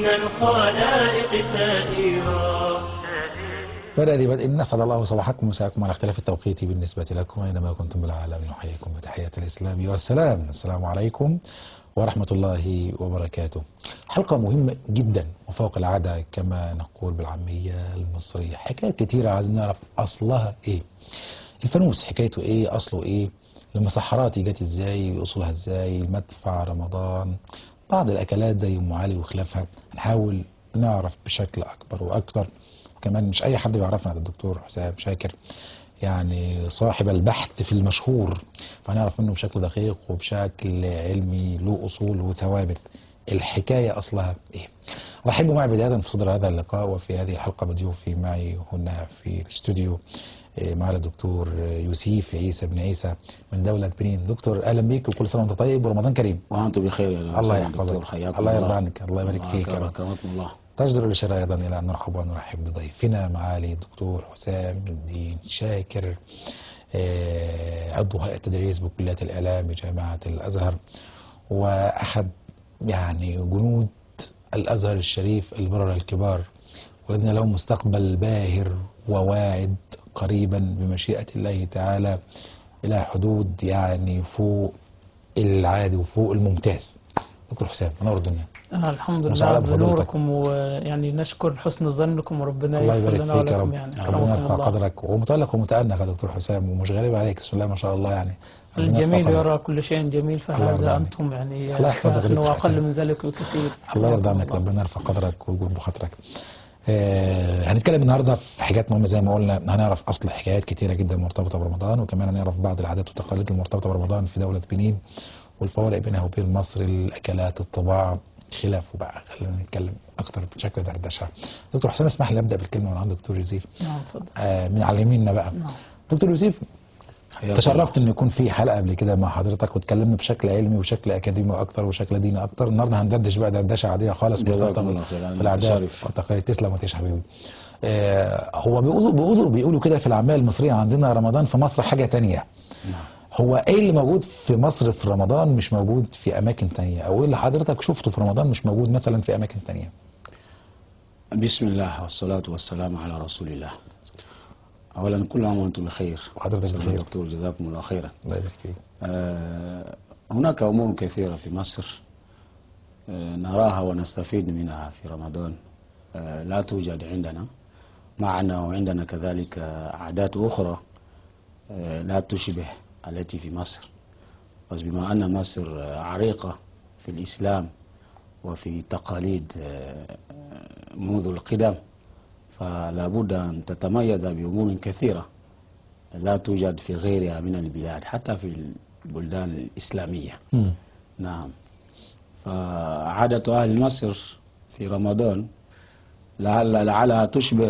من الخلائق سائرا بدأ بدء نسعد الله صباحكم ومساءكم على اختلاف التوقيت بالنسبة لكم أينما كنتم بالعالمين نحييكم بتحية الإسلام والسلام السلام عليكم ورحمة الله وبركاته حلقة مهمة جدا وفوق العادة كما نقول بالعامية المصرية حكايات كتيرة عايزين نعرف أصلها إيه الفانوس حكايته إيه أصله إيه المسحرات جت إزاي أصولها إزاي مدفع رمضان بعض الأكلات زي أم علي وخلافها هنحاول نعرف بشكل أكبر وأكثر كمان مش اي حد بيعرفنا ده الدكتور حسام شاكر يعني صاحب البحث في المشهور فهنعرف منه بشكل دقيق وبشكل علمي له اصول وثوابت الحكاية أصلها إيه رحبوا معي بداية في صدر هذا اللقاء وفي هذه الحلقة بضيوفي معي هنا في الاستوديو إيه، معنا الدكتور يوسف عيسى بن عيسى من دولة بنين دكتور أهلا بيك وكل سنة وأنت طيب ورمضان كريم وأنتم بخير يا الله أستاذ يحفظك. دكتور، حياكم الله يرضى عنك. الله يبارك فيك يا رب. أكرمكم الله تجدر الإشارة أيضا إلى أن نرحب ونرحب بضيفنا معالي الدكتور حسام الدين شاكر آه، عضو هيئة التدريس بكلية الإعلام بجامعة الأزهر وأحد يعني جنود الأزهر الشريف البررة الكبار والذين لهم مستقبل باهر وواعد قريبا بمشيئة الله تعالى إلى حدود يعني فوق العادي وفوق الممتاز دكتور حسام منور الدنيا آه الحمد مساعدة لله بفضيلتك. بنوركم ويعني نشكر حسن ظنكم وربنا الله يغفر يبارك لنا فيك يا ولكم رب يعني ربنا أكرمكم يرفع الله قدرك ومتألق ومتأنق يا دكتور حسام ومش غريب عليك بسم الله ما شاء الله يعني ربنا يرفع الجميل قدرك. يرى كل شيء جميل الله يرضى فهذا عنك. أنتم يعني الله يحفظك يا نحن دكتور حسين. أقل من ذلك بكثير الله يرضى حياكم عنك الله. ربنا يرفع قدرك ويجبر بخاطرك آه هنتكلم النهارده في حاجات مهمه زي ما قلنا هنعرف اصل حكايات كتيره جدا مرتبطه برمضان وكمان هنعرف بعض العادات والتقاليد المرتبطه برمضان في دوله بنين والفوارق بينها وبين مصر الاكلات الطباع خلافه بقى خلينا نتكلم اكتر بشكل دردشه دكتور حسين اسمح لي ابدا بالكلمه من عند دكتور يوسف نعم تفضل آه من علمينا بقى نعم دكتور يوسف حياكم تشرفت ان يكون في حلقه قبل كده مع حضرتك واتكلمنا بشكل علمي وشكل اكاديمي اكتر وشكل ديني اكتر النهارده هندردش بقى دردشه عاديه خالص جزاكم مرتبطه الله خير. أنا في العادات متشرف. والتقاليد تسلم وتعيش حبيبي آه هو بيقولوا بيقولوا بيقولوا كده في الاعمال المصريه عندنا رمضان في مصر حاجه تانية نعم. هو ايه اللي موجود في مصر في رمضان مش موجود في اماكن تانية او ايه اللي حضرتك شفته في رمضان مش موجود مثلا في اماكن تانية بسم الله والصلاة والسلام على رسول الله أولا كل عام وأنتم بخير وحضرتك أستاذ بخير. دكتور جزاكم الله خيرا الله يبارك فيك آه، هناك أمور كثيرة في مصر آه، نراها ونستفيد منها في رمضان آه، لا توجد عندنا مع أنه عندنا كذلك آه، عادات أخرى آه، لا تشبه التي في مصر بس بما أن مصر آه، عريقة في الإسلام وفي تقاليد آه، منذ القدم فلا بد أن تتميز بأمور كثيرة لا توجد في غيرها من البلاد حتى في البلدان الإسلامية مم. نعم فعادة أهل مصر في رمضان لعل لعلها تشبه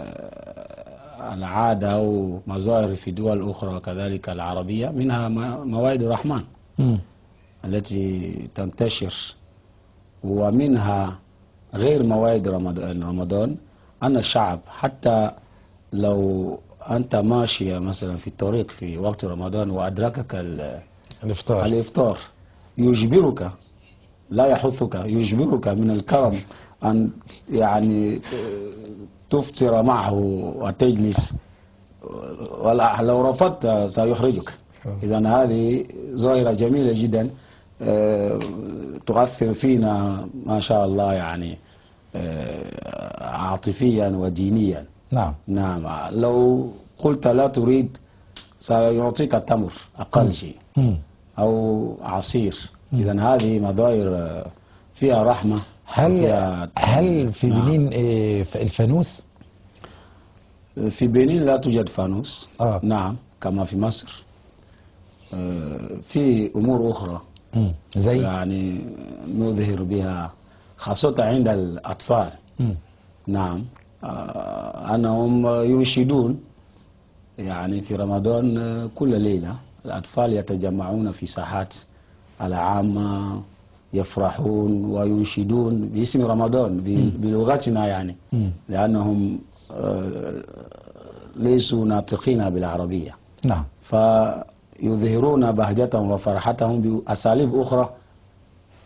العادة أو مظاهر في دول أخرى كذلك العربية منها م- موائد الرحمن مم. التي تنتشر ومنها غير موائد رمضان, رمضان أن الشعب حتى لو أنت ماشي مثلا في الطريق في وقت رمضان وأدركك ال- الافطار الإفطار يجبرك لا يحثك يجبرك من الكرم أن يعني تفطر معه وتجلس ولا لو رفضت سيخرجك إذا هذه ظاهرة جميلة جدا آه، تؤثر فينا ما شاء الله يعني آه، عاطفيا ودينيا نعم نعم لو قلت لا تريد سيعطيك التمر أقل شيء مم. أو عصير إذا هذه مظاهر آه، فيها رحمة هل وفيها- هل في نعم. بنين إيه، ف- الفانوس في بنين لا توجد فانوس آه. نعم كما في مصر آه، في أمور أخرى مم. زي يعني نظهر بها خاصة عند الأطفال مم. نعم آه، أنهم ينشدون يعني في رمضان آه، كل ليلة الأطفال يتجمعون في ساحات العامة يفرحون وينشدون باسم رمضان ب- بلغتنا يعني مم. لأنهم آه، ليسوا ناطقين بالعربية نعم فيظهرون بهجتهم وفرحتهم بأساليب أخرى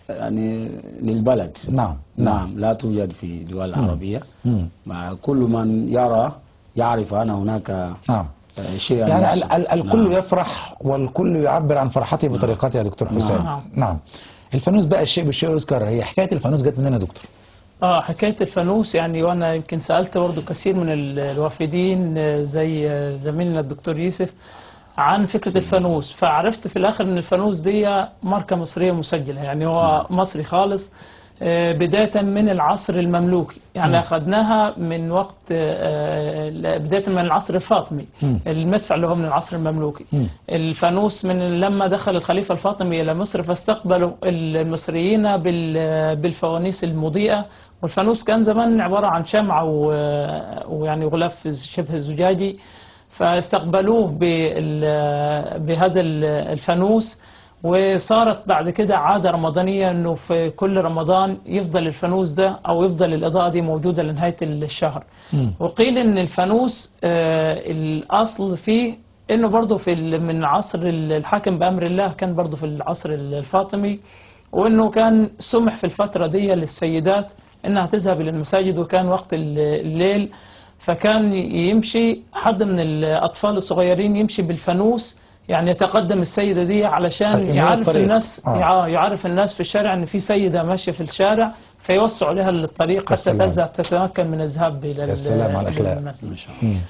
يعني للبلد نعم نعم نعم لا توجد في الدول العربية مم. مع كل من يرى يعرف أن هناك نعم آه، شيئا يعني يحصل. ال- ال- الكل نعم. يفرح والكل يعبر عن فرحته بطريقته يا دكتور حسام نعم. نعم الفانوس بقى الشيء بالشيء يذكر هي حكايه الفانوس جت منين يا دكتور؟ اه حكايه الفانوس يعني وانا يمكن سالت برضو كثير من ال- الوافدين آه، زي آه، زميلنا الدكتور يوسف عن فكره الفانوس فعرفت في الاخر ان الفانوس دي ماركه مصريه مسجله يعني هو مصري خالص آه، بدايه من العصر المملوكي يعني اخذناها من وقت آه، آه، بدايه من العصر الفاطمي مم. المدفع اللي هو من العصر المملوكي مم. الفانوس من لما دخل الخليفة الفاطمي إلى مصر فاستقبلوا المصريين بال- بالفوانيس المضيئة والفانوس كان زمان عبارة عن شمعة و- ويعني غلاف شبه زجاجي فاستقبلوه بال- بهذا ال- الفانوس وصارت بعد كده عادة رمضانية انه في كل رمضان يفضل الفانوس ده او يفضل الاضاءة دي موجودة لنهاية الشهر مم. وقيل ان الفانوس آه، الاصل فيه انه برضه في ال- من عصر ال- الحاكم بامر الله كان برضه في العصر ال- الفاطمي وانه كان سمح في الفتره دي للسيدات انها تذهب الى المساجد وكان وقت ال- الليل فكان يمشي حد من الاطفال الصغيرين يمشي بالفانوس يعني يتقدم السيده دي علشان طيب، ينهي يعرف الطريق. الناس آه. يع- يعرف الناس في الشارع ان في سيده ماشيه في الشارع فيوسعوا لها الطريق يا حتى سلام. تذهب تتمكن من الذهاب الى يا ال- سلام على إلى الأخلاق. المسجد. ما شاء الله مم.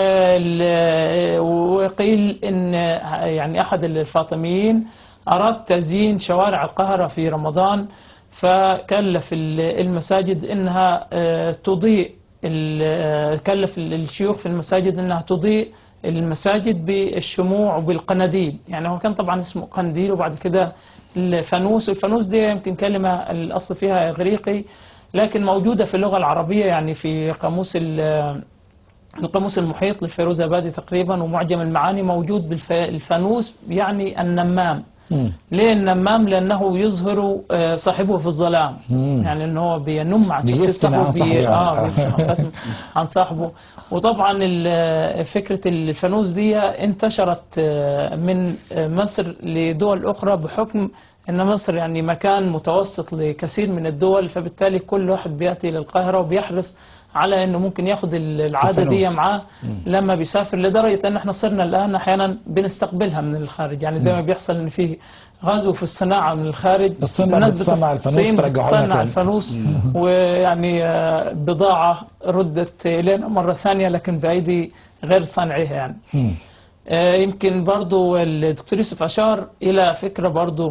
وال- وقيل ان يعني احد الفاطميين اراد تزيين شوارع القاهره في رمضان فكلف ال- المساجد انها آه، تضيء ال- آه، كلف الشيوخ في المساجد انها تضيء المساجد بالشموع وبالقناديل يعني هو كان طبعا اسمه قنديل وبعد كده الفانوس والفانوس دي يمكن كلمه الاصل فيها اغريقي لكن موجوده في اللغه العربيه يعني في قاموس ال- القاموس المحيط للفيروزابادي تقريبا ومعجم المعاني موجود بالفانوس يعني النمام مم. ليه النمام لأنه يظهر آه، صاحبه في الظلام مم. يعني أنه هو بينم عن شخصية بيفتن عن صاحبه صاحبه بي... يعني. آه بيفتن عن صاحبه وطبعا ال- فكرة الفانوس دي انتشرت آه، من آه، مصر لدول أخرى بحكم أن مصر يعني مكان متوسط لكثير من الدول فبالتالي كل واحد بيأتي للقاهرة وبيحرص على انه ممكن ياخد العاده دي الفانوس. معاه لما بيسافر لدرجه ان احنا صرنا الان احيانا بنستقبلها من الخارج يعني زي ما بيحصل ان في غزو في الصناعه من الخارج الصين الناس بتصنع الفانوس الصين ترجعه لنا بتصنع تاني. الفانوس ويعني آه، بضاعه ردت الينا مره ثانيه لكن بايدي غير صانعيها يعني مم. آه، يمكن برضو الدكتور يوسف أشار إلى فكرة برضو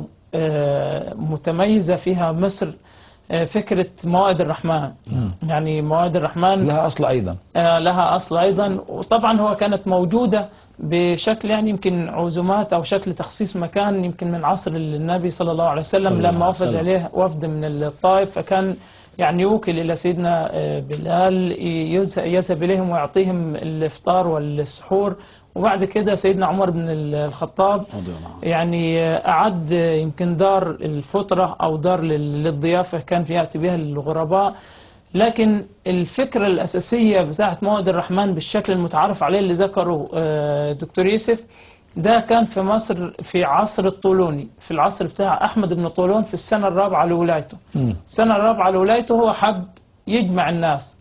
آه، متميزة فيها مصر آه، فكرة موائد الرحمن يعني موائد الرحمن لها اصل ايضا آه، لها أصل أيضا وطبعا هو كانت موجودة بشكل يعني يمكن عزومات أو شكل تخصيص مكان يمكن من عصر النبي صلى الله عليه صلى وسلم الله لما عليه وفد وسلم. عليه وفد من الطائف فكان يعني يوكل إلى سيدنا آه، بلال يذ- يذهب إليهم ويعطيهم الإفطار والسحور وبعد كده سيدنا عمر بن الخطاب رضي الله عنه. يعني أعد يمكن دار الفطرة أو دار لل- للضيافة كان يأتي بها الغرباء لكن الفكرة الأساسية بتاعت مواد الرحمن بالشكل المتعارف عليه اللي ذكره آه، دكتور يوسف ده كان في مصر في عصر الطولوني في العصر بتاع أحمد بن طولون في السنة الرابعة لولايته مم. السنة الرابعة لولايته هو حب يجمع الناس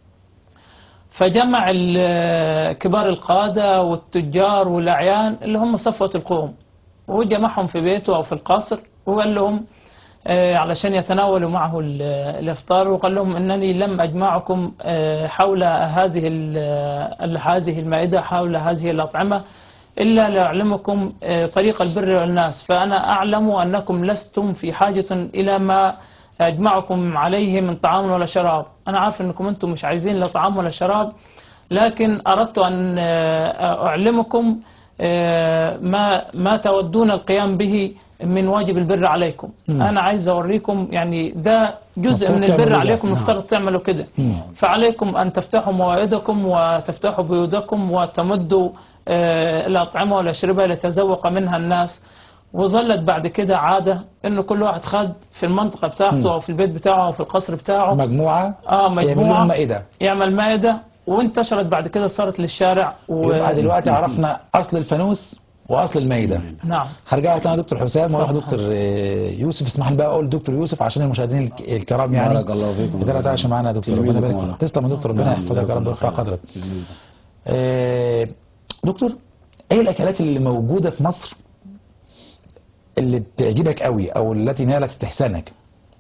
فجمع ال- كبار القادة والتجار والأعيان اللي هم صفوة القوم وجمعهم في بيته أو في القصر وقال لهم آه، علشان يتناولوا معه ال- الإفطار وقال لهم أنني لم أجمعكم آه، حول هذه ال- هذه المائدة حول هذه الأطعمة إلا لأعلمكم آه، طريق البر والناس فأنا أعلم أنكم لستم في حاجة إلى ما أجمعكم عليه من طعام ولا شراب أنا عارف أنكم أنتم مش عايزين لا طعام ولا شراب لكن أردت أن آه، أعلمكم آه، ما ما تودون القيام به من واجب البر عليكم مم. أنا عايز أوريكم يعني ده جزء مفترض من البر تعملوا ده. عليكم نعم. مفترض تعملوا كده مم. فعليكم أن تفتحوا موائدكم وتفتحوا بيوتكم وتمدوا آه، الأطعمة والأشربة ليتذوق منها الناس وظلت بعد كده عادة إنه كل واحد خد في المنطقة بتاعته أو في البيت بتاعه أو في القصر بتاعه مجموعه اه يعملوا لهم مجموعة مائده يعمل مائدة وانتشرت بعد كده صارت للشارع و... يبقى دلوقتي عرفنا اصل الفانوس واصل المائده نعم هرجع لك انا يا دكتور حسام واروح دكتور آه، يوسف اسمح لي بقى اقول دكتور يوسف عشان المشاهدين الك- الكرام يعني بارك الله فيكم. ده تعيش معانا يا دكتور ربنا تلميذكم يبارك والله. فيك تسلم يا دكتور ربنا نعم، يحفظك يا جزاكم رب الله ويرفع خير. قدرك تلميذ. آه، دكتور ايه الاكلات اللي موجوده في مصر اللي بتعجبك قوي او التي نالت استحسانك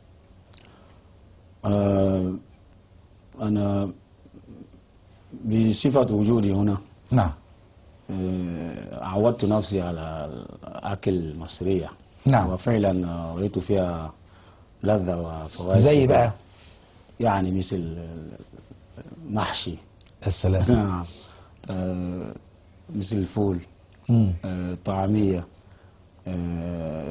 آه، أنا بصفة وجودي هنا نعم آه، عودت نفسي على الأكل المصرية نعم وفعلا آه، رأيت فيها لذة وفوائد زي كثيرة. بقى يعني مثل محشي السلام نعم آه، مثل الفول مم. آه، طعمية آه،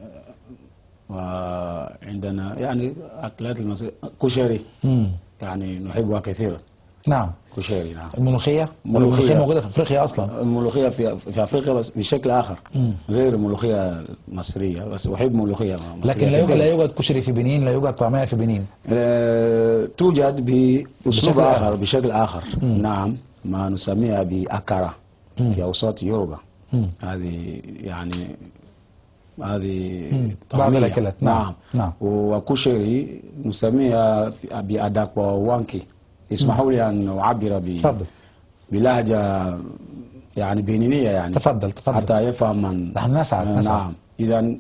وعندنا يعني أكلات المصرية كشري مم. يعني نحبها كثيرا نعم كشري نعم الملوخيه ملوخية. الملوخيه موجوده في افريقيا اصلا الملوخية في في أفريقيا بس بشكل آخر مم. غير الملوخية المصرية بس أحب ملوخية مصرية لكن لا يوجد كثيراً. لا يوجد كشري في بنين لا يوجد طعميه في بنين آه، توجد بأسلوب بشكل آخر آخر. بشكل آخر مم. نعم ما نسميها بأكرة مم. في أوساط يوروبا مم. هذه يعني هذه مم. بعض طعمية. الأكلات. نعم. نعم نعم. وكشري نسميها في- بأداكوا وانكي اسمحوا لي أن أعبر ب- تفضل بلهجة يعني بنينية يعني تفضل تفضل حتى يفهم من نحن نسعد آه، نسعد نعم إذا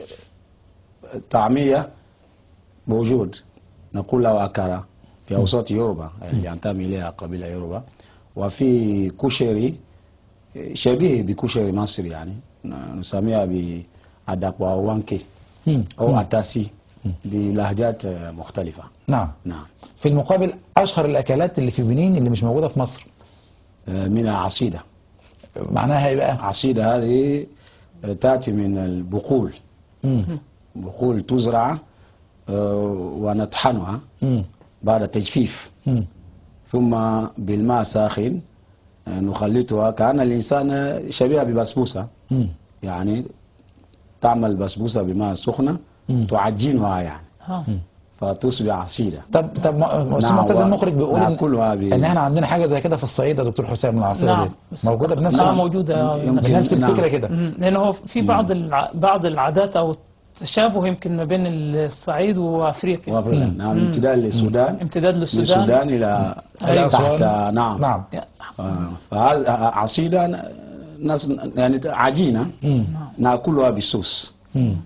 الطعمية موجود نقول له أكرة في أوساط يوروبا اللي ينتمي إليها قبيلة يوروبا وفي كشري شبيه بكشري مصري يعني نسميها بأداكوا وانكي مم. أو مم. أتاسي بلهجات مختلفة نعم نعم في المقابل اشهر الاكلات اللي في بنين اللي مش موجوده في مصر منها عصيدة معناها ايه بقى عصيدة هذه تأتي من البقول مم. بقول تزرع آه، ونطحنها مم. بعد التجفيف مم. ثم بالماء ساخن آه، نخلطها كأن الإنسان شبيهة ببسبوسة مم. يعني تعمل بسبوسة بماء سخنة مم. تعجنها يعني ها. فتصبح عصيدة طب طب ما- أستاذ نعم، معتز و- المخرج بيقول ان, ناكلها ب- ان احنا عندنا حاجه زي كده في الصعيد يا دكتور حسام العصير نعم دي بس- موجوده بنفس نعم ال- موجودة يمكن- بنفس الفكره نعم. كده مم. لأنه هو في بعض الع... بعض العادات أو تشابه يمكن ما بين الصعيد وأفريقيا وأفريقيا مم. نعم امتداد للسودان امتداد من للسودان السودان إلى إلى تحت أسوان. نعم نعم آه، فهذا عصيدة ناس يعني عجينة مم. ناكلها بالصوص مم.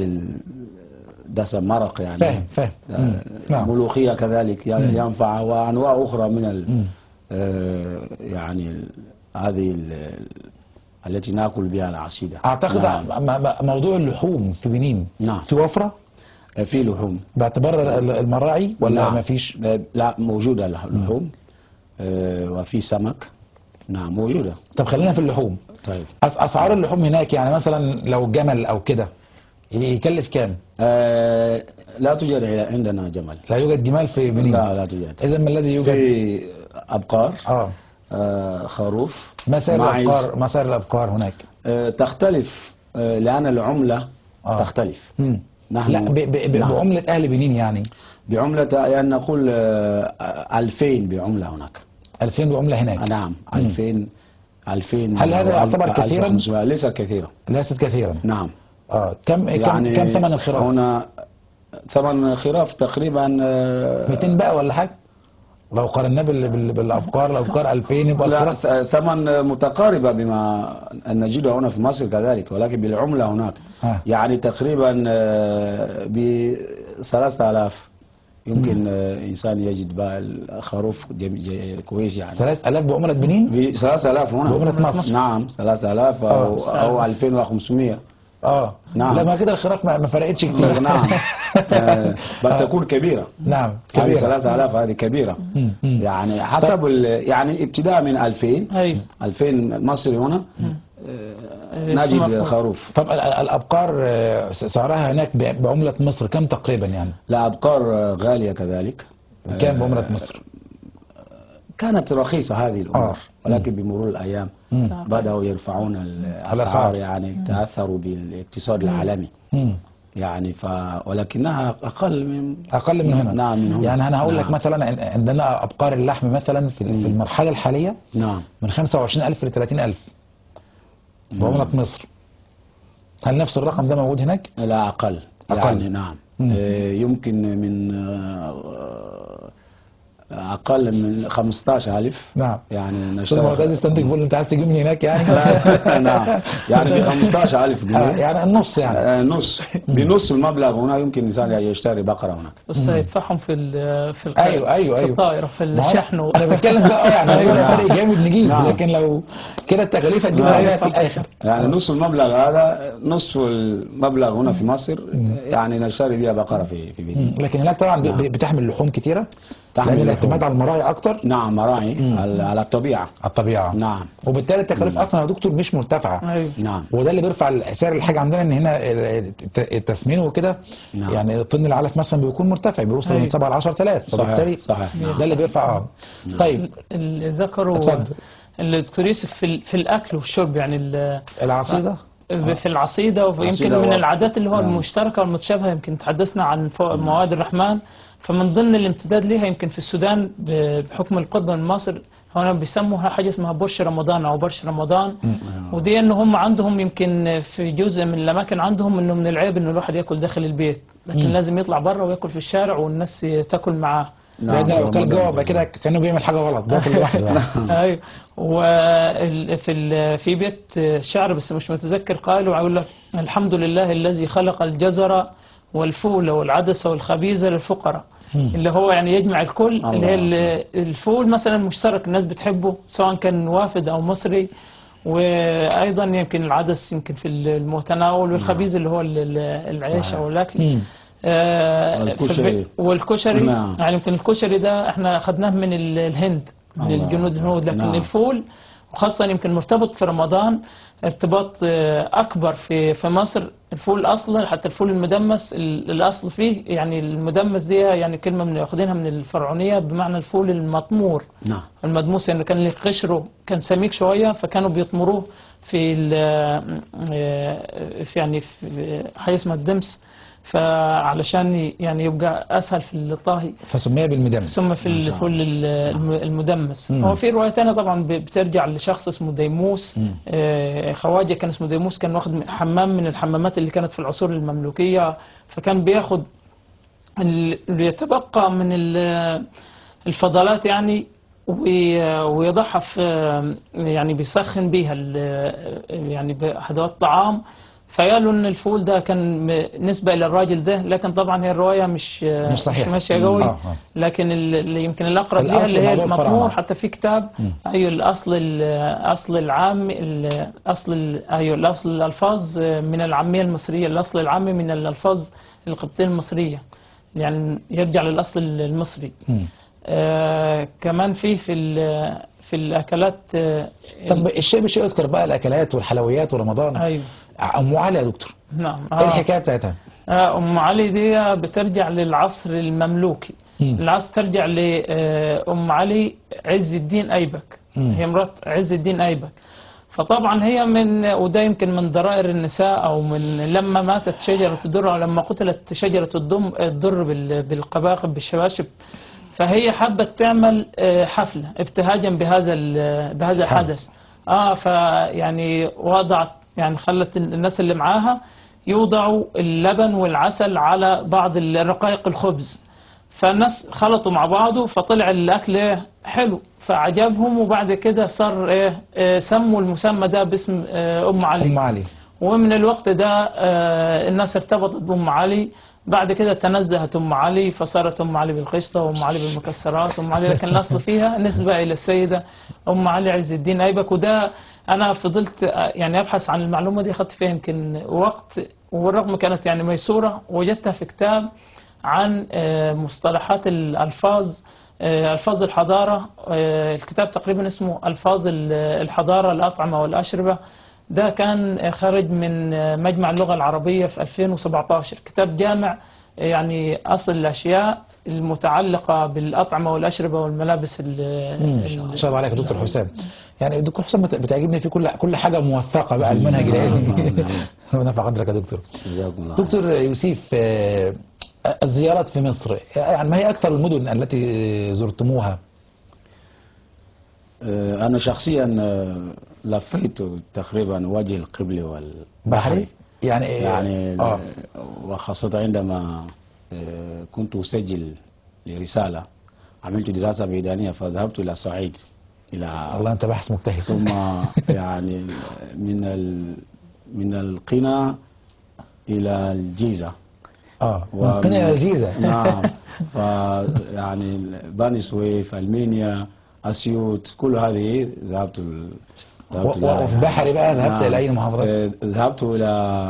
بالدسم مرق يعني فاهم فاهم آه، مم. نعم ملوخية كذلك ي- ينفع وأنواع أخرى من ال مم. آه، يعني ال- هذه ال- التي ناكل بها العصيدة اعتقد نعم. م- م- موضوع اللحوم في بنين نعم. في وفره في لحوم باعتبار ال- المراعي ولا نعم. ما فيش لا موجودة اللح- اللحوم آه، وفي سمك نعم موجودة طب خلينا في اللحوم طيب أس- اسعار اللحوم هناك يعني مثلا لو جمل او كده يكلف كام آه، لا توجد عندنا جمل لا يوجد جمال في بنين لا لا توجد اذا ما الذي يوجد في أبقار اه آه، خروف ما سعر معز. الابقار ما سعر الابقار هناك آه، تختلف آه، لأن العملة آه. تختلف مم. نحن لا ب ب ب نعم. بعملة أهل بنين يعني بعملة يعني نقول آه، 2000 بعملة هناك 2000 بعملة آه، هناك نعم 2000 2000 هل هذا أو يعتبر ألف- كثيراً؟ 1500 ليس كثيرا ليست كثيرا نعم اه كم يعني كم كم ثمن الخراف هنا ثمن الخراف تقريبا آه، 200 بقى ولا حاجة لو قارناه بال... بال... بالابقار الابقار 2000 يبقى لا الخراف ث- ثمن متقاربة بما نجده هنا في مصر كذلك ولكن بالعملة هناك آه. يعني تقريبا آه، ب 3000 يمكن آه، إنسان يجد بقى الخروف جم- ج- كويس يعني 3000 بعملة بنين ب 3000 هنا بعملة مصر. نعم 3000 أو, آه. أو 2500 اه نعم. لا ما كده الخراف ما, ما فرقتش كتير نعم آه، بس تكون كبيرة نعم هذه كبيرة 3000 هذه كبيرة مم. مم. يعني حسب ال- يعني ابتداء من 2000 أيوة 2000 مصري هنا إيه، نجد مفهوم. خروف طب ال- ال- الابقار آه، سعرها هناك ب- بعملة مصر كم تقريبا يعني لا أبقار غالية كذلك كام بعملة مصر كانت رخيصة هذه الأمور آه. ولكن بمرور الأيام مم. بدأوا يرفعون الأسعار الأسعار. يعني تأثروا بالاقتصاد العالمي مم. يعني ف ولكنها أقل من اقل من هنا نعم من هنا يعني انا هقول لك نعم. مثلا عن- عندنا ابقار اللحم مثلا في في المرحله الحاليه نعم من 25000 ل 30000 بعملة مصر هل نفس الرقم ده موجود هناك؟ لا أقل أقل. يعني نعم مم. آه، يمكن من آه، أقل من 15000 نعم يعني استاذ معتز استنتج بيقول انت عايز تجيب من هناك يعني نعم يعني ب 15000 آه، جنيه يعني النص يعني آه، نص بنص المبلغ هنا يمكن الإنسان يشتري بقرة هناك بس هيدفعهم في ال- في الق- أيوة، أيوة، في أيوة. الطائرة في ما هو الشحن انا انا بتكلم بقى اه يعني هو ده فرق جامد نجيب نعم. لكن لو كده التكاليف هتجيبها نعم. هنا في الاخر يعني نص المبلغ هذا نص المبلغ هنا في مصر يعني نشتري بها بقرة في في مم. بيتنا لكن هناك طبعا ب- نعم. ب- بتحمل لحوم كتيره تحمل لان لحوم. الاعتماد على المراعي اكتر نعم مراعي على على الطبيعة على الطبيعه نعم وبالتالي التكاليف اصلا يا دكتور مش مرتفعه ايوه نعم وده اللي بيرفع سعر الحاجه عندنا ان هنا الت- التسمين وكده نعم. يعني طن العلف مثلا بيكون مرتفع بيوصل من أيوة. 7 ل 10000 فبالتالي صحيح صحيح نعم. ده اللي بيرفع اه طيب اللي ذكروا اتفضل. الدكتور يوسف في, ال- في الاكل والشرب يعني ال- العصيده في العصيدة ويمكن عصيدة من و- العادات اللي هو نعم. المشتركة والمتشابهة يمكن تحدثنا عن فوق مواد الرحمن فمن ضمن الامتداد ليها يمكن في السودان ب- بحكم القرب من مصر هنا بيسموها حاجة اسمها برش رمضان أو برش رمضان ودي إن هم عندهم يمكن في جزء من الأماكن عندهم إنه من العيب إنه الواحد ياكل داخل البيت لكن لازم يطلع بره وياكل في الشارع والناس تاكل معاه لان لو كان جوه يبقى كده كانه بيعمل حاجه غلط بياكل لوحده يعني. ايوه وفي ال- في بيت شعر بس مش متذكر قالوا يقول لك الحمد لله الذي خلق الجزر والفول والعدس والخبيز للفقراء اللي هو يعني يجمع الكل اللي هي ال- الفول مثلا مشترك الناس بتحبه سواء كان وافد او مصري وايضا يمكن العدس يمكن في المتناول والخبيز اللي هو ال- ال- العيش صحيح. او الاكل مم. آه، والكشري. في البيت- والكشري نعم. يعني يمكن الكشري ده احنا اخذناه من ال- الهند من الله. الجنود الهنود لكن نعم. الفول وخاصة يمكن مرتبط في رمضان ارتباط آه، أكبر في في مصر الفول الأصل حتى الفول المدمس ال- الأصل فيه يعني المدمس دي يعني كلمة من واخدينها من الفرعونية بمعنى الفول المطمور نعم المدموس يعني كان اللي قشره كان سميك شوية فكانوا بيطمروه في ال- آه، في يعني في حاجة اسمها الدمس فعلشان ي- يعني يبقى أسهل في الطهي فسمي بالمدمس ثم في ما شاء الفول ال- الم- المدمس مم. هو في رواية تانية طبعا ب- بترجع لشخص اسمه ديموس مم. آه، خواجة كان اسمه ديموس كان واخد من- حمام من الحمامات اللي كانت في العصور المملوكية فكان بياخد ال- اللي يتبقى من ال- الفضلات يعني وي- ويضعها في يعني بيسخن بيها ال- يعني بأدوات طعام فقالوا ان الفول ده كان م- نسبة الى الراجل ده لكن طبعا هي الرواية مش مش صحيحة. ماشية قوي آه، آه. لكن ال- اللي يمكن الاقرب ليها الأصل اللي هي موضوع الفرع المطمور معه. حتى في كتاب ايوه الاصل الاصل العام الاصل ال- ايوه الاصل الالفاظ من العاميه المصريه الاصل العامي من الالفاظ القبطيه المصريه يعني يرجع للاصل المصري مم. آه كمان في في ال- في الاكلات آه طب الشيء بشيء يذكر بقى الاكلات والحلويات ورمضان ايوه ام علي يا دكتور نعم ايه آه. الحكايه بتاعتها؟ آه، أم علي دي بترجع للعصر المملوكي مم. العصر ترجع لأم علي عز الدين أيبك مم. هي مرات عز الدين أيبك فطبعا هي من وده يمكن من ضرائر النساء أو من لما ماتت شجرة الدر أو لما قتلت شجرة الدم الدر بال- بالقباقب بالشباشب فهي حبت تعمل آه، حفلة ابتهاجا بهذا ال- بهذا الحدث اه فيعني وضعت يعني خلت الناس اللي معاها يوضعوا اللبن والعسل على بعض الرقائق الخبز فالناس خلطوا مع بعضه فطلع الاكل إيه؟ حلو فعجبهم وبعد كده صار ايه آه، سموا المسمى ده باسم آه، ام علي ام علي ومن الوقت ده آه، الناس ارتبطت بأم علي بعد كده تنزهت أم علي فصارت أم علي بالقشطة وأم علي بالمكسرات وأم علي لكن الأصل فيها نسبة إلى السيدة أم علي عز الدين أيبك وده أنا فضلت آه، يعني أبحث عن المعلومة دي أخذت فيها يمكن وقت والرغم كانت يعني ميسورة وجدتها في كتاب عن آه، مصطلحات الألفاظ آه، ألفاظ الحضارة آه، الكتاب تقريبا اسمه ألفاظ ال- الحضارة الأطعمة والأشربة ده كان خارج من مجمع اللغة العربية في 2017 كتاب جامع يعني أصل الأشياء المتعلقة بالأطعمة والأشربة والملابس ال ال- ما شاء الله عليك يا دكتور حسام يعني الدكتور حسام بت- بتعجبني في كل كل حاجه موثقه بقى المنهج العلمي ربنا ينفع قدرك يا دكتور جزاكم الله خير. دكتور يوسف آه، الزيارات في مصر يعني ما هي اكثر المدن التي زرتموها آه، أنا شخصيا آه، لفيت تقريبا وجه القبلي والبحري بحري يعني يعني اه وخاصة عندما آه، كنت أسجل لرسالة عملت دراسة ميدانية فذهبت إلى صعيد إلى والله انت باحث مجتهد ثم يعني من ال من القنا إلى الجيزة اه من ومن- قنا الى الجيزه نعم فيعني بني سويف المنيا اسيوط كل هذه ذهبت ال- ذهبت و- لها وفي يعني. بحري بقى ذهبت إلى أي محافظات؟ آه، ذهبت الى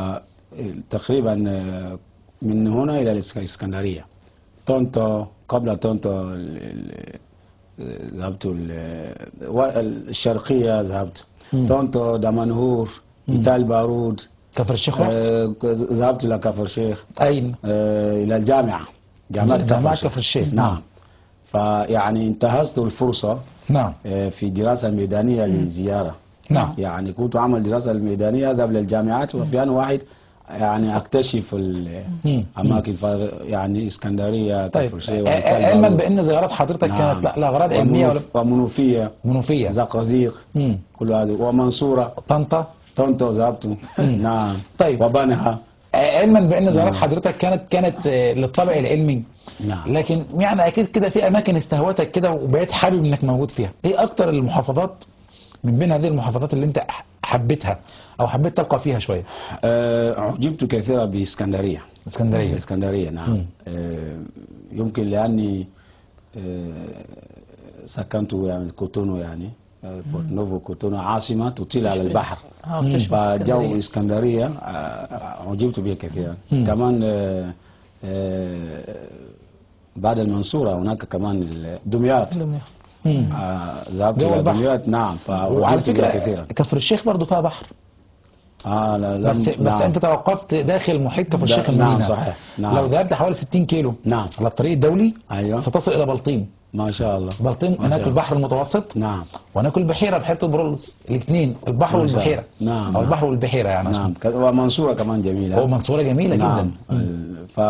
تقريبا آه، من هنا الى الاسكندريه طنطا قبل طنطا ال- ال- ذهبت ال- و- الشرقيه ذهبت طنطا دمنهور تال بارود كفر الشيخ رحت آه، ذهبت الى كفر الشيخ اين آه، الى الجامعه جامعه جامعة كفر الشيخ. نعم فيعني انتهزت الفرصه نعم آه، في دراسه ميدانيه لزياره نعم يعني كنت اعمل دراسه الميدانيه اذهب للجامعات وفي ان واحد يعني اكتشف الاماكن ف- يعني اسكندريه طيب كفر الشيخ ع- وتل علما بارود. بان زيارات حضرتك نعم. كانت لا- لاغراض علميه ولا ومنوف- ومنوفيه منوفيه زقازيق مم. كل هذه ومنصوره طنطا طنطا ذهبت نعم طيب. وبنها ع- علما بان زيارات حضرتك كانت كانت آه، للطابع العلمي نعم لكن يعني اكيد كده في اماكن استهوتك كده وبقيت حابب انك موجود فيها ايه اكتر المحافظات من بين هذه المحافظات اللي انت ح- حبيتها او حبيت تبقى فيها شويه آه، أعجبت كثيرا باسكندرية اسكندريه اسكندرية نعم مم. آه، يمكن لأني آه، سكنت يعني كوتونو يعني آه، بورت نوفو كوتونو عاصمة تطل على البحر اه بتشبه فجو اسكندرية. اسكندرية آه، أعجبت به كثيرا مم. كمان آه، آه، بعد المنصورة هناك كمان ال- دمياط دمياط. مم. آه، ذهبت جو إلى البحر. دمياط نعم وعلى فأعجبت بها فكره كثيرا كفر الشيخ برضو فيها بحر آه لا لم- بس بس نعم. انت توقفت داخل محيط كفر ده- الشيخ نعم، المدينه صحيح. نعم. لو ذهبت حوالي 60 كيلو نعم على الطريق الدولي أيوه ستصل الى بلطيم ما شاء الله بلطيم ما هناك شاء البحر المتوسط نعم وهناك البحيره بحيره البرولوس الاثنين البحر ما شاء والبحيره الله. نعم، او نعم. البحر والبحيره يعني نعم ك- ومنصورة كمان جميلة هو منصوره جميله نعم جدا مم. ال- ف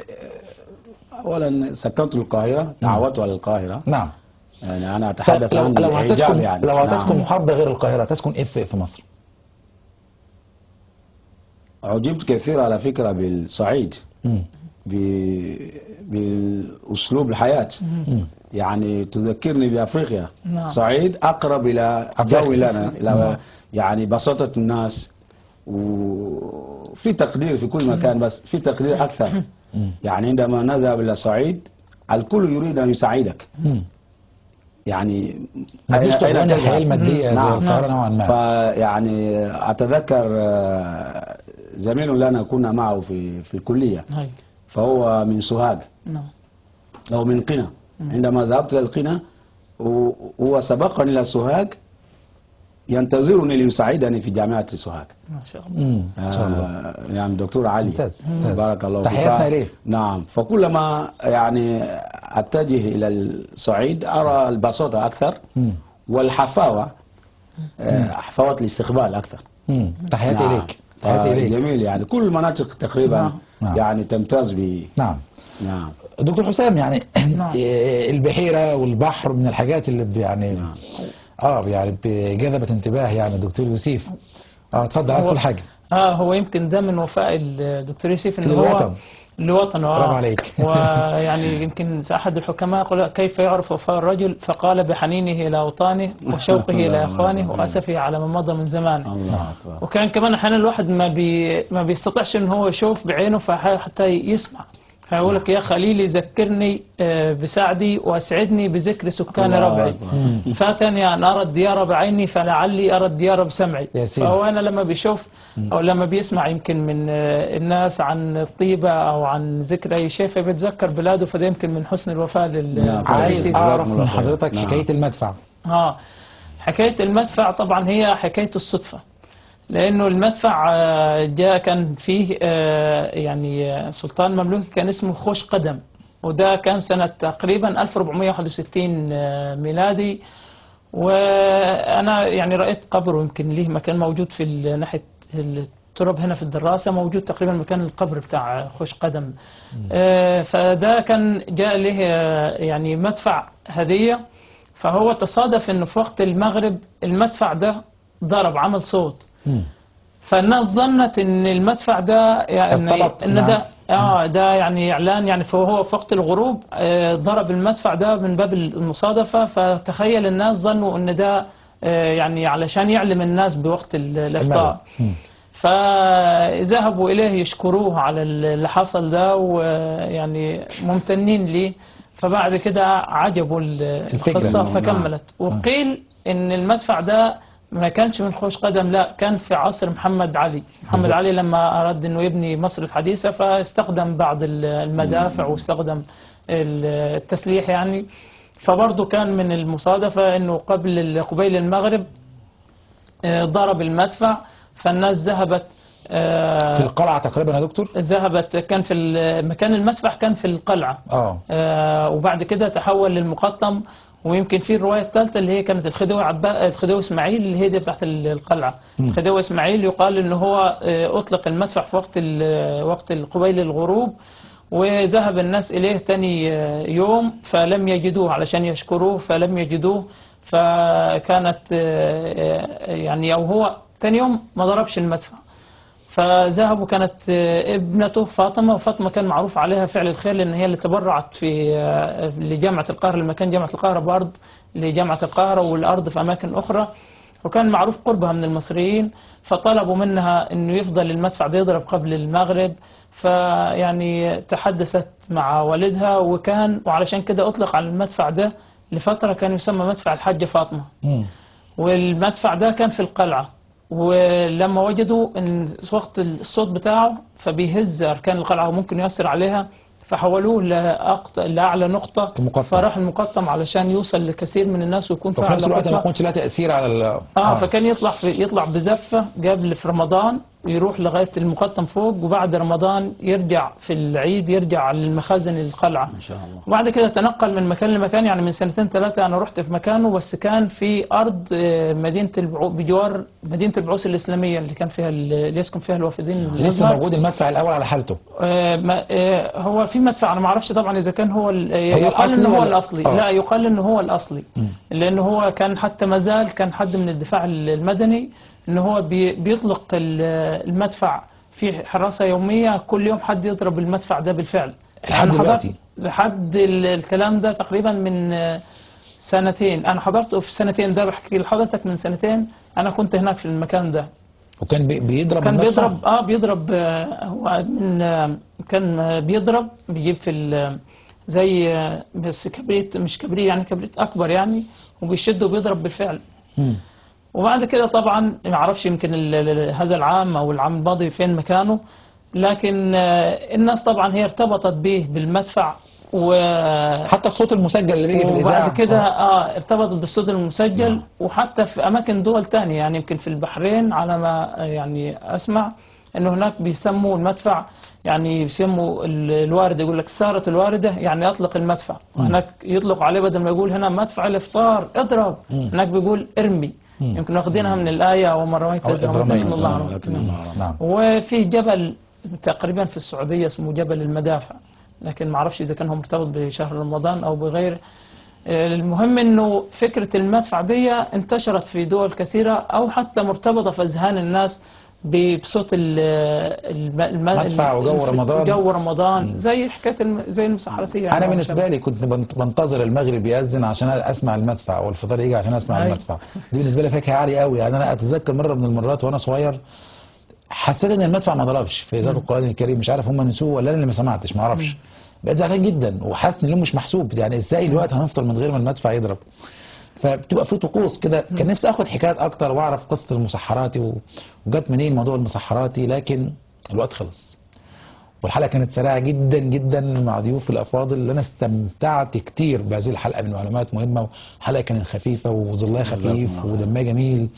أولا سكنت القاهرة تعودت على القاهرة نعم يعني أنا طيب أتحدث لو عن لو الإعجاب هتسكن يعني لو هتسكن نعم. محافظه غير القاهره تسكن ايه في في مصر؟ أعجبت كثير على فكرة بالصعيد مم. ب- بأسلوب الحياة مم. يعني تذكرني بأفريقيا نعم. صعيد أقرب إلى أفريقيا. جو لنا إلى يعني بساطة الناس وفي تقدير في كل مكان بس في تقدير أكثر مم. يعني عندما نذهب إلى صعيد الكل يريد أن يساعدك مم. يعني ما فيش أين- أين طغيان الحياه تذهب؟ الماديه زي نعم. القاهره نوعا ما فيعني أتذكر آه، زميل لنا كنا معه في في الكلية هاي. فهو من سوهاج نعم أو من قنا عندما ذهبت إلى القنا و- هو سبقني إلى سوهاج ينتظرني ليساعدني في جامعة سوهاج ما شاء الله مم. ان شاء الله آه، يعني دكتور علي ممتاز، ممتاز. بارك الله فيك. تحياتنا ف- إليه. نعم فكلما يعني أتجه إلى الصعيد أرى البساطة أكثر مم. والحفاوة آه، حفاوة الاستقبال أكثر مم. تحياتي نعم. اليك تحياتي آه، اليك جميل يعني كل المناطق تقريبا نعم. يعني تمتاز ب نعم نعم دكتور حسام يعني نعم. البحيره والبحر من الحاجات اللي ب- يعني نعم. اه يعني جذبت انتباه يعني دكتور يوسف اه اتفضل عايز هو- تقول حاجه اه هو يمكن ده من وفاء الدكتور يوسف ان هو للوطن. لوطنه آه. برافو عليك. ويعني يمكن احد الحكماء قال كيف يعرف وفاء الرجل فقال بحنينه الى اوطانه وشوقه الى اخوانه واسفه على ما مضى من زمانه الله أكبر وكان كمان احيانا الواحد ما بي ما بيستطيعش ان هو يشوف بعينه فحتى يسمع فيقول لك يا خليلي ذكرني آه، بسعدي واسعدني بذكر سكان الله ربعي أكبر. فاتني ان ارى الديار بعيني فلعلي ارى الديار بسمعي يا سيدي. فهو انا لما بيشوف او لما بيسمع يمكن من آه، الناس عن الطيبه او عن ذكر اي شيء فبيتذكر بلاده فده يمكن من حسن الوفاء لل نعم. عايز جزاكم اعرف الله من خير. حضرتك نعم. حكايه المدفع اه حكاية المدفع طبعا هي حكاية الصدفة لأنه المدفع آه، جاء كان فيه آه، يعني آه، سلطان مملوكي كان اسمه خوش قدم وده كان سنة تقريبا 1461 آه، ميلادي وأنا يعني رأيت قبره يمكن ليه مكان موجود في ال- ناحية التراب هنا في الدراسة موجود تقريبا مكان القبر بتاع خوش قدم آه، فده كان جاء له آه، يعني مدفع هدية فهو تصادف انه في وقت المغرب المدفع ده ضرب عمل صوت مم. فالناس ظنت ان المدفع ده يعني ارتبط ان مع- ده اه ده يعني اعلان يعني فهو في وقت الغروب آه ضرب المدفع ده من باب المصادفه فتخيل الناس ظنوا ان ده آه يعني علشان يعلم الناس بوقت ال- الافطار المغرب. مم. فذهبوا إليه يشكروه على اللي حصل ده ويعني ممتنين ليه فبعد كده عجبوا ال- القصة نعم. فكملت وقيل إن المدفع ده ما كانش من خوش قدم لا كان في عصر محمد علي محمد بالظبط. علي لما أراد أنه يبني مصر الحديثة فاستخدم بعض ال- المدافع واستخدم ال- التسليح يعني فبرضه كان من المصادفة أنه قبل قبيل المغرب آه، ضرب المدفع فالناس ذهبت آه، في القلعة تقريبا يا دكتور ذهبت كان في ال- مكان المدفع كان في القلعة اه آه، وبعد كده تحول للمقطم ويمكن في الرواية الثالثة اللي هي كانت الخديوي عبا الخديوي اسماعيل اللي هي دي بتاعت ال- القلعة مم. الخديوي اسماعيل يقال ان هو آه، اطلق المدفع في وقت ال- وقت قبيل الغروب وذهب الناس اليه تاني آه، يوم فلم يجدوه علشان يشكروه فلم يجدوه فكانت آه، آه، يعني او هو تاني يوم ما ضربش المدفع فذهبوا كانت آه، ابنته فاطمة وفاطمة كان معروف عليها فعل الخير لأن هي اللي تبرعت في آه، لجامعة القاهرة لما كان جامعة القاهرة بأرض لجامعة القاهرة والأرض في أماكن أخرى وكان معروف قربها من المصريين فطلبوا منها أنه يفضل المدفع ده يضرب قبل المغرب فيعني تحدثت مع والدها وكان وعلشان كده أطلق على المدفع ده لفترة كان يسمى مدفع الحاجة فاطمة مم. والمدفع ده كان في القلعة ولما وجدوا ان وقت الصوت بتاعه فبيهز اركان القلعه وممكن يؤثر عليها فحولوه لأقط... لاعلى نقطه المقطم. فراح المقطم علشان يوصل لكثير من الناس ويكون وفي نفس الوقت ما علاقة- يكونش لها تأثير على ال اه فكان يطلع في يطلع بزفه قبل في رمضان يروح لغايه المقطم فوق وبعد رمضان يرجع في العيد يرجع للمخازن القلعه ما شاء الله وبعد كده تنقل من مكان لمكان يعني من سنتين ثلاثة أنا رحت في مكانه بس كان في أرض آه، مدينة البعو بجوار مدينة البعوث الإسلامية اللي كان فيها ال- اللي يسكن فيها الوافدين لسه الأزهر. موجود المدفع الأول على حالته آه، ما- آه، هو في مدفع أنا ما أعرفش طبعا إذا كان هو ال- آه، هو يقال الأصلي إنه هو ولا- الأصلي آه. لا يقال إنه هو الأصلي مم. لأنه هو كان حتى مازال كان حد من الدفاع المدني إنه هو بي- بيطلق ال- المدفع في حراسة يومية كل يوم حد يضرب المدفع ده بالفعل لحد أنا حضرت- دلوقتي؟ لحد ال- الكلام ده تقريبا من آه، سنتين أنا حضرته في سنتين ده بحكي لحضرتك من سنتين أنا كنت هناك في المكان ده وكان بي- بيضرب كان المدفع؟ بيضرب اه بيضرب آه، هو من آه، كان آه، بيضرب بيجيب في ال- زي آه، بس كبريت مش كبريت يعني كبريت اكبر يعني وبيشد وبيضرب بالفعل مم. وبعد كده طبعا ما اعرفش يمكن ال- ال- هذا العام او العام الماضي فين مكانه لكن آه، الناس طبعا هي ارتبطت به بالمدفع و حتى الصوت المسجل اللي بيجي في الإذاعة وبعد كده اه ارتبط بالصوت المسجل وحتى في اماكن دول تانية يعني يمكن في البحرين على ما آه، يعني اسمع انه هناك بيسموا المدفع يعني بيسموا ال- الوارده يقول لك سارة الوارده يعني اطلق المدفع وهناك يطلق عليه بدل ما يقول هنا مدفع الافطار اضرب مم. هناك بيقول ارمي مم. يمكن واخدينها من الايه وما رميت أو إذ رميت إبراهيم. لكن الله رمى. لكن الله رمى. نعم وفي جبل تقريبا في السعودية اسمه جبل المدافع لكن ما اعرفش اذا كان هو مرتبط بشهر رمضان او بغير المهم انه فكرة المدفع دي انتشرت في دول كثيرة او حتى مرتبطة في اذهان الناس ب- بصوت ال الم- الم- مدفع وجو الف- رمضان. جو رمضان زي حكاية الم- زي المسحراتية يعني انا ما بالنسبه شابه. لي كنت بنت- بنتظر المغرب يأذن عشان اسمع المدفع والفطار يجي عشان اسمع أيوة. المدفع دي بالنسبه لي فاكهه عاليه قوي يعني انا اتذكر مره من المرات وانا صغير حسيت ان المدفع ما ضربش في ذات القران الكريم مش عارف هم نسوه ولا انا اللي ما سمعتش ما اعرفش بقيت زعلان جدا وحاسس ان اليوم مش محسوب يعني ازاي الوقت هنفطر من غير ما المدفع يضرب فبتبقى في طقوس كده كان نفسي اخد حكايات اكتر واعرف قصه المسحراتي و- وجت منين موضوع المسحراتي لكن الوقت خلص والحلقه كانت سريعه جدا جدا مع ضيوف الافاضل انا استمتعت كتير بهذه الحلقه من معلومات مهمه وحلقه كانت خفيفه وظلها خفيف جزاكم الله ودمها جميل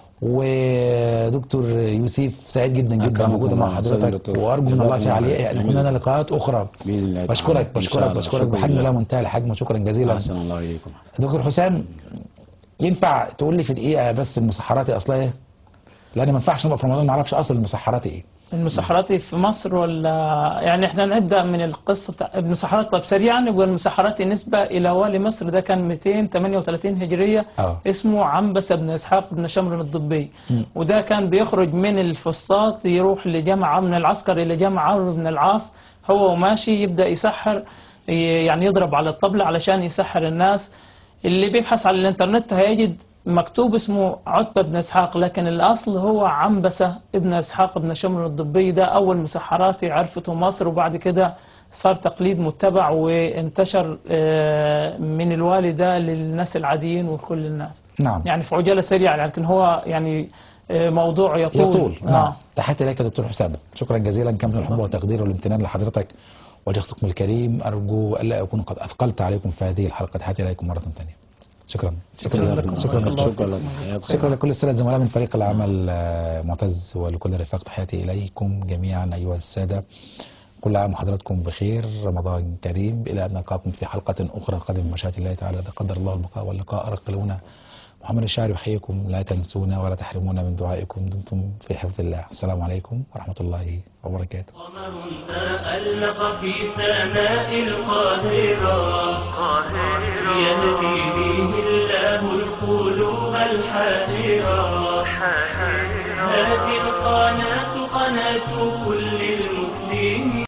ودكتور يوسف سعيد جدا جدا أكرمكم وجودي مع الله. حضرتك دكتور. وارجو من الله جزاكم في الله عليه خير. ان يكون لنا لقاءات اخرى باذن الله تعالى. بشكرك إن بشكرك شاء الله. بشكرك شكراً بحجم لله. لا منتهى الحجم وشكرا جزيلا احسن الله اليكم دكتور حسام ينفع تقول لي في دقيقه بس المسحراتي اصلها ايه؟ لان ما ينفعش نبقى في رمضان ما اعرفش اصل المسحراتي ايه المسحراتي في مصر ولا يعني احنا نبدا من القصه بتاع ابن سحرات طب سريعا يبقى المسحراتي نسبه الى والي مصر ده كان 238 هجريه اه اسمه عنبسه بن اسحاق بن شمر الضبي وده كان بيخرج من الفسطاط يروح لجامع من العسكر الى جامع عمرو بن العاص هو وماشي يبدا يسحر ي- يعني يضرب على الطبلة علشان يسحر الناس اللي بيبحث على الانترنت هيجد مكتوب اسمه عتبة بن اسحاق لكن الاصل هو عنبسة ابن اسحاق بن شمر الضبي ده اول مسحراتي عرفته مصر وبعد كده صار تقليد متبع وانتشر آه، من الوالي ده للناس العاديين وكل الناس نعم يعني في عجالة سريعة لكن هو يعني آه، موضوع يطول يطول نعم آه. تحياتي اليك يا دكتور حسام شكرا جزيلا كامل الحب والتقدير والامتنان لحضرتك وشيختكم الكريم ارجو الا اكون قد اثقلت عليكم في هذه الحلقه تحياتي اليكم مره ثانيه شكرا شكرا لكم. شكرا بارك الله دكتور شكرا لك حياكم. شكرا لكل السادة الزملاء من فريق العمل آه، معتز ولكل رفاق تحياتي إليكم جميعا أيها السادة كل عام وحضراتكم بخير رمضان كريم إلى أن نلقاكم في حلقة أخرى قادمة بمشيئة الله تعالى إذا قدر الله البقاء واللقاء أرقلونا محمد الشاعر يحييكم لا تنسونا ولا تحرمونا من دعائكم دمتم في حفظ الله السلام عليكم ورحمة الله وبركاته قمر تألق في سماء القاهرة يهدي به الله القلوب الحائرة